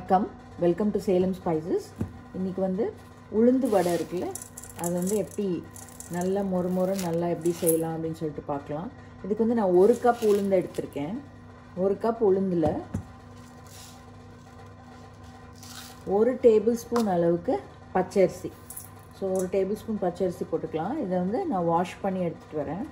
வணக்கம் welcome to Salem spices இன்றைக்கி வந்து உளுந்து வடை இருக்குல்ல அது வந்து எப்படி நல்லா மொறு மொறு நல்லா எப்படி செய்யலாம் அப்படின்னு சொல்லிட்டு பார்க்கலாம் இதுக்கு வந்து நான் ஒரு கப் உளுந்து எடுத்திருக்கேன் ஒரு கப் உளுந்தில் ஒரு டேபிள் ஸ்பூன் அளவுக்கு பச்சரிசி ஸோ ஒரு டேபிள் ஸ்பூன் பச்சரிசி போட்டுக்கலாம் இதை வந்து நான் வாஷ் பண்ணி எடுத்துகிட்டு வரேன்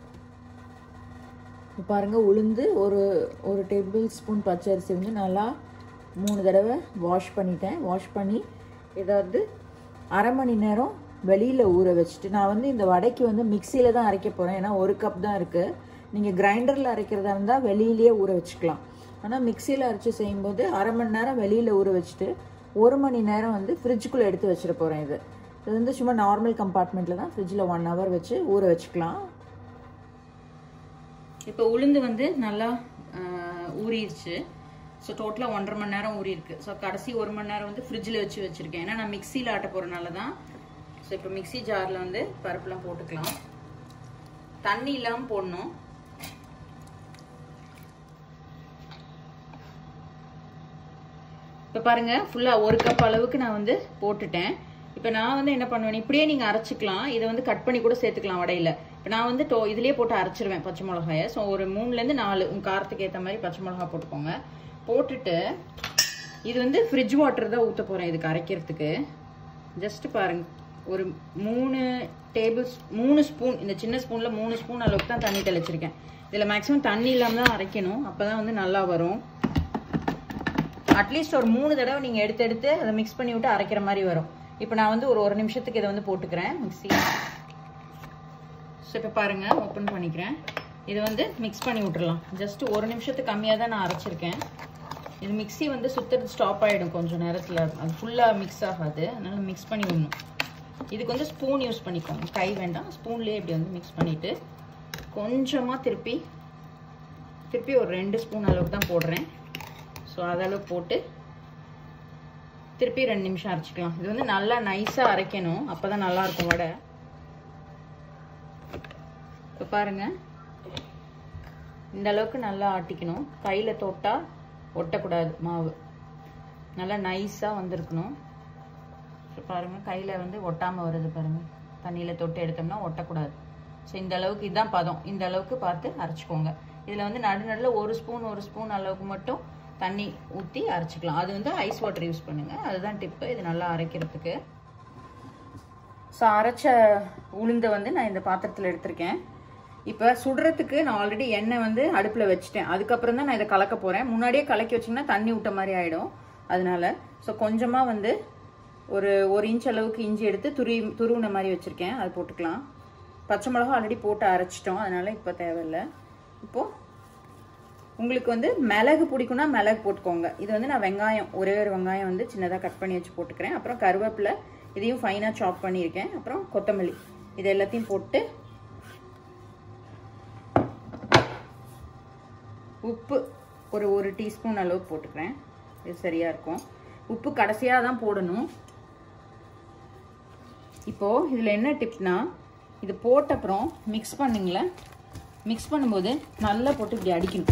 இப்போ பாருங்கள் உளுந்து ஒரு ஒரு டேபிள் ஸ்பூன் பச்சரிசி வந்து நல்லா மூணு தடவை வாஷ் பண்ணிட்டேன் வாஷ் பண்ணி இதை வந்து அரை மணி நேரம் வெளியில் ஊற வச்சுட்டு நான் வந்து இந்த வடைக்கு வந்து மிக்சியில் தான் அரைக்க போகிறேன் ஏன்னா ஒரு கப் தான் இருக்குது நீங்கள் கிரைண்டரில் அரைக்கிறதா இருந்தால் வெளியிலேயே ஊற வச்சுக்கலாம் ஆனால் மிக்சியில் அரைச்சி செய்யும்போது அரை மணி நேரம் வெளியில் ஊற வச்சுட்டு ஒரு மணி நேரம் வந்து ஃப்ரிட்ஜுக்குள்ளே எடுத்து வச்சிட போகிறேன் இது இது வந்து சும்மா நார்மல் கம்பார்ட்மெண்ட்டில் தான் ஃப்ரிட்ஜில் ஒன் ஹவர் வச்சு ஊற வச்சுக்கலாம் இப்போ உளுந்து வந்து நல்லா ஊறிடுச்சு ஸோ டோட்டலாக ஒன்றரை மணி நேரம் ஊறியிருக்கு ஸோ கடைசி ஒரு மணி நேரம் வந்து ஃப்ரிட்ஜில் வச்சு வச்சுருக்கேன் ஏன்னா நான் மிக்சியில் ஆட்ட போகிறனால தான் ஸோ இப்போ மிக்சி ஜாரில் வந்து பருப்புலாம் போட்டுக்கலாம் தண்ணி இல்லாமல் போடணும் இப்போ பாருங்கள் ஃபுல்லாக ஒரு கப் அளவுக்கு நான் வந்து போட்டுட்டேன் இப்போ நான் வந்து என்ன பண்ணுவேன் இப்படியே நீங்கள் அரைச்சிக்கலாம் இதை வந்து கட் பண்ணி கூட சேர்த்துக்கலாம் வடையில் இப்போ நான் வந்து டோ இதுலேயே போட்டு அரைச்சிருவேன் பச்சை மிளகாயை ஸோ ஒரு மூணுலேருந்து நாலு உங்கள் காரத்துக்கு ஏற்ற மாதிரி பச்சை மிளகா போட்டுக்கோங்க போட்டுட்டு இது வந்து ஃப்ரிட்ஜ் வாட்டர் தான் ஊற்ற போகிறேன் இதுக்கு அரைக்கிறதுக்கு ஜஸ்ட்டு பாருங்க ஒரு மூணு டேபிள் மூணு ஸ்பூன் இந்த சின்ன ஸ்பூனில் மூணு ஸ்பூன் அளவுக்கு தான் தண்ணி தெளிச்சிருக்கேன் இதில் மேக்ஸிமம் தண்ணி இல்லாமல் தான் அரைக்கணும் அப்போ தான் வந்து நல்லா வரும் அட்லீஸ்ட் ஒரு மூணு தடவை நீங்கள் எடுத்து எடுத்து அதை மிக்ஸ் பண்ணி விட்டு அரைக்கிற மாதிரி வரும் இப்போ நான் வந்து ஒரு ஒரு நிமிஷத்துக்கு இதை வந்து போட்டுக்கிறேன் மிக்ஸி ஸோ இப்போ பாருங்கள் ஓப்பன் பண்ணிக்கிறேன் இது வந்து மிக்ஸ் பண்ணி விட்டுறலாம் ஜஸ்ட் ஒரு நிமிஷத்துக்கு கம்மியாக தான் நான் அரைச்சிருக்கேன் இது மிக்ஸி வந்து சுற்றுறது ஸ்டாப் ஆகிடும் கொஞ்சம் நேரத்தில் அது ஃபுல்லாக மிக்ஸ் ஆகாது அதனால் மிக்ஸ் பண்ணி விடணும் இதுக்கு வந்து ஸ்பூன் யூஸ் பண்ணிக்கோங்க கை வேண்டாம் ஸ்பூன்லேயே இப்படி வந்து மிக்ஸ் பண்ணிவிட்டு கொஞ்சமாக திருப்பி திருப்பி ஒரு ரெண்டு ஸ்பூன் அளவுக்கு தான் போடுறேன் ஸோ அதளவு போட்டு திருப்பி ரெண்டு நிமிஷம் அரைச்சிக்கலாம் இது வந்து நல்லா நைஸாக அரைக்கணும் அப்போ தான் நல்லாயிருக்கும் வடை இப்போ பாருங்கள் இந்த அளவுக்கு நல்லா ஆட்டிக்கணும் கையில் தொட்டால் ஒட்டக்கூடாது மாவு நல்லா நைஸாக வந்திருக்கணும் இப்போ பாருங்கள் கையில் வந்து ஒட்டாமல் வருது பாருங்கள் தண்ணியில் தொட்டு எடுத்தோம்னா ஒட்டக்கூடாது ஸோ இந்த அளவுக்கு இதுதான் பதம் இந்த அளவுக்கு பார்த்து அரைச்சிக்கோங்க இதில் வந்து நடு நடுவில் ஒரு ஸ்பூன் ஒரு ஸ்பூன் அளவுக்கு மட்டும் தண்ணி ஊற்றி அரைச்சிக்கலாம் அது வந்து ஐஸ் வாட்டர் யூஸ் பண்ணுங்கள் அதுதான் டிப்பு இது நல்லா அரைக்கிறதுக்கு ஸோ அரைச்ச உளுந்தை வந்து நான் இந்த பாத்திரத்தில் எடுத்திருக்கேன் இப்போ சுடுறதுக்கு நான் ஆல்ரெடி எண்ணெய் வந்து அடுப்பில் வச்சுட்டேன் அதுக்கப்புறம் தான் நான் இதை கலக்க போகிறேன் முன்னாடியே கலக்கி வச்சிங்கன்னா தண்ணி விட்ட மாதிரி ஆகிடும் அதனால ஸோ கொஞ்சமாக வந்து ஒரு ஒரு இன்ச் அளவுக்கு இஞ்சி எடுத்து துரி துருவின மாதிரி வச்சுருக்கேன் அது போட்டுக்கலாம் பச்சை மிளகா ஆல்ரெடி போட்டு அரைச்சிட்டோம் அதனால் இப்போ தேவையில்லை இப்போது உங்களுக்கு வந்து மிளகு பிடிக்கும்னா மிளகு போட்டுக்கோங்க இது வந்து நான் வெங்காயம் ஒரே ஒரு வெங்காயம் வந்து சின்னதாக கட் பண்ணி வச்சு போட்டுக்கிறேன் அப்புறம் கருவேப்பிலை இதையும் ஃபைனாக சாப் பண்ணியிருக்கேன் அப்புறம் கொத்தமல்லி இது எல்லாத்தையும் போட்டு உப்பு ஒரு ஒரு டீஸ்பூன் அளவுக்கு போட்டுக்கிறேன் இது சரியாக இருக்கும் உப்பு கடைசியாக தான் போடணும் இப்போது இதில் என்ன டிப்னா இது போட்ட அப்புறம் மிக்ஸ் பண்ணுங்களேன் மிக்ஸ் பண்ணும்போது நல்லா போட்டு இப்படி அடிக்கணும்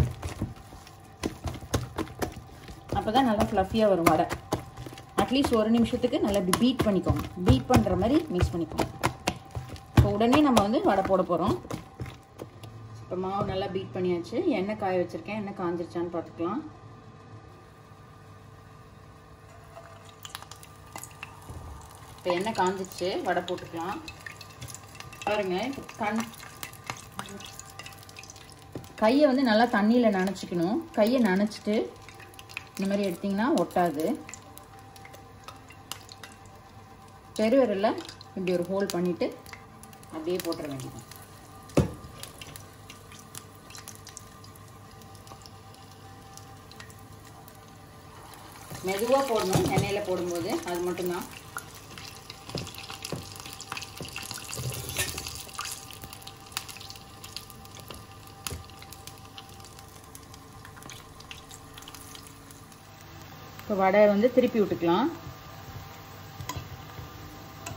அப்போ தான் நல்லா ஃப்ளஃபியாக வரும் வடை அட்லீஸ்ட் ஒரு நிமிஷத்துக்கு நல்லா இப்படி பீட் பண்ணிக்கோங்க பீட் பண்ணுற மாதிரி மிக்ஸ் பண்ணிக்கோங்க இப்போ உடனே நம்ம வந்து வடை போட போகிறோம் இப்போ மாவு நல்லா பீட் பண்ணியாச்சு எண்ணெய் காய வச்சுருக்கேன் எண்ணெய் காஞ்சிருச்சான்னு பார்த்துக்கலாம் இப்போ எண்ணெய் காஞ்சிச்சு வடை போட்டுக்கலாம் பாருங்க கண் கையை வந்து நல்லா தண்ணியில் நனைச்சிக்கணும் கையை நனைச்சிட்டு இந்த மாதிரி எடுத்திங்கன்னா ஒட்டாது பெருவிரல இப்படி ஒரு ஹோல் பண்ணிவிட்டு அப்படியே போட்டுற வேண்டியது மெதுவாக போடணும் எண்ணெயில் போடும்போது அது மட்டும்தான் இப்போ வடை வந்து திருப்பி விட்டுக்கலாம்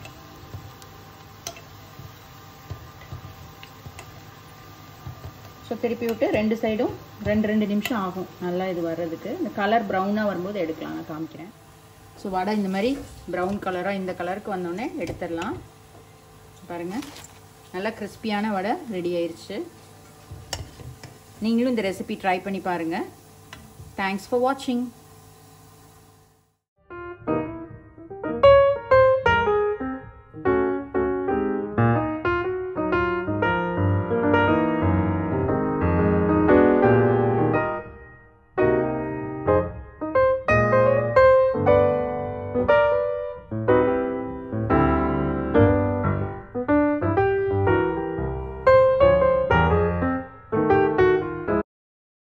ஸோ திருப்பி விட்டு ரெண்டு சைடும் ரெண்டு ரெண்டு நிமிஷம் ஆகும் நல்லா இது வர்றதுக்கு இந்த கலர் ப்ரௌனாக வரும்போது எடுக்கலாம் நான் காமிக்கிறேன் ஸோ வடை இந்த மாதிரி ப்ரௌன் கலராக இந்த கலருக்கு வந்தோடனே எடுத்துடலாம் பாருங்கள் நல்லா கிறிஸ்பியான வடை ரெடி ஆயிருச்சு நீங்களும் இந்த ரெசிபி ட்ரை பண்ணி பாருங்கள் தேங்க்ஸ் ஃபார் வாட்சிங்